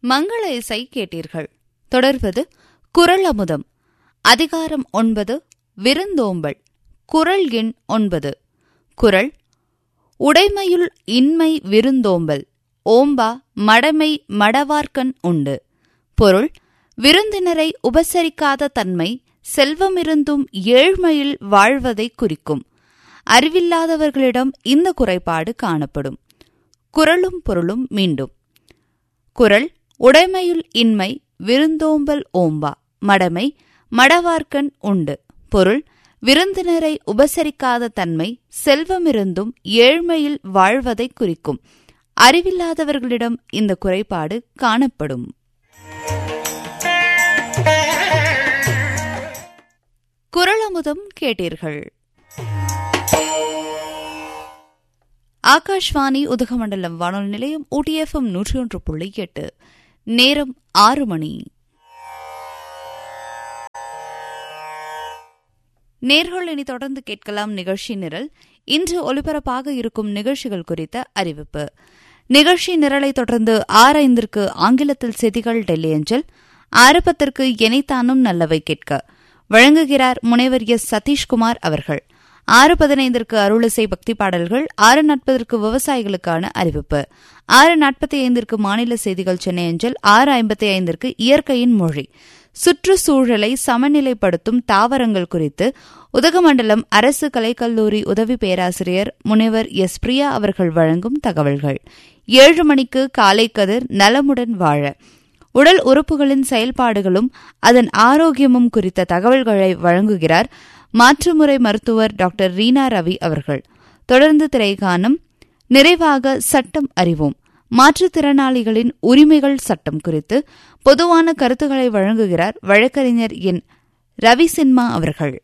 மங்கள இசை கேட்டீர்கள் தொடர்வது குரல் அமுதம் அதிகாரம் ஒன்பது விருந்தோம்பல் குரல் எண் ஒன்பது குரல் உடைமையுள் இன்மை விருந்தோம்பல் ஓம்பா மடமை மடவார்க்கண் உண்டு பொருள் விருந்தினரை உபசரிக்காத தன்மை செல்வமிருந்தும் ஏழ்மையில் வாழ்வதை குறிக்கும் அறிவில்லாதவர்களிடம் இந்த குறைபாடு காணப்படும் குரலும் பொருளும் மீண்டும் குரல் உடைமையுள் இன்மை விருந்தோம்பல் ஓம்பா மடமை மடவார்க்கண் உண்டு பொருள் விருந்தினரை உபசரிக்காத தன்மை செல்வமிருந்தும் ஏழ்மையில் வாழ்வதை குறிக்கும் அறிவில்லாதவர்களிடம் இந்த குறைபாடு காணப்படும் குரலமுதம் கேட்டீர்கள் ஆகாஷ்வாணி உதகமண்டலம் வானொலி நிலையம் ஊட்டிஎஃப்எம் நூற்றி ஒன்று புள்ளி எட்டு நேரம் ஆறு மணி நேர்கள் இனி தொடர்ந்து கேட்கலாம் நிகழ்ச்சி நிரல் இன்று ஒலிபரப்பாக இருக்கும் நிகழ்ச்சிகள் குறித்த அறிவிப்பு நிகழ்ச்சி நிரலை தொடர்ந்து ஆறு ஐந்திற்கு ஆங்கிலத்தில் செய்திகள் டெல்லி அஞ்சல் ஆறு பத்திற்கு எனைத்தானும் நல்லவை கேட்க வழங்குகிறார் முனைவர் எஸ் சதீஷ்குமார் அவர்கள் ஆறு பதினைந்திற்கு அருளிசை பக்தி பாடல்கள் ஆறு நாற்பதற்கு விவசாயிகளுக்கான அறிவிப்பு ஆறு நாற்பத்தி ஐந்திற்கு மாநில செய்திகள் சென்னை அஞ்சல் ஆறு ஐம்பத்தி ஐந்திற்கு இயற்கையின் மொழி சுற்றுச்சூழலை சமநிலைப்படுத்தும் தாவரங்கள் குறித்து உதகமண்டலம் அரசு கலைக்கல்லூரி உதவி பேராசிரியர் முனைவர் எஸ் பிரியா அவர்கள் வழங்கும் தகவல்கள் ஏழு மணிக்கு காலை கதிர் நலமுடன் வாழ உடல் உறுப்புகளின் செயல்பாடுகளும் அதன் ஆரோக்கியமும் குறித்த தகவல்களை வழங்குகிறார் மாற்றுமுறை மருத்துவர் டாக்டர் ரீனா ரவி அவர்கள் தொடர்ந்து திரைகானம் நிறைவாக சட்டம் அறிவோம் மாற்றுத்திறனாளிகளின் உரிமைகள் சட்டம் குறித்து பொதுவான கருத்துக்களை வழங்குகிறார் வழக்கறிஞர் என் ரவி சின்மா அவர்கள்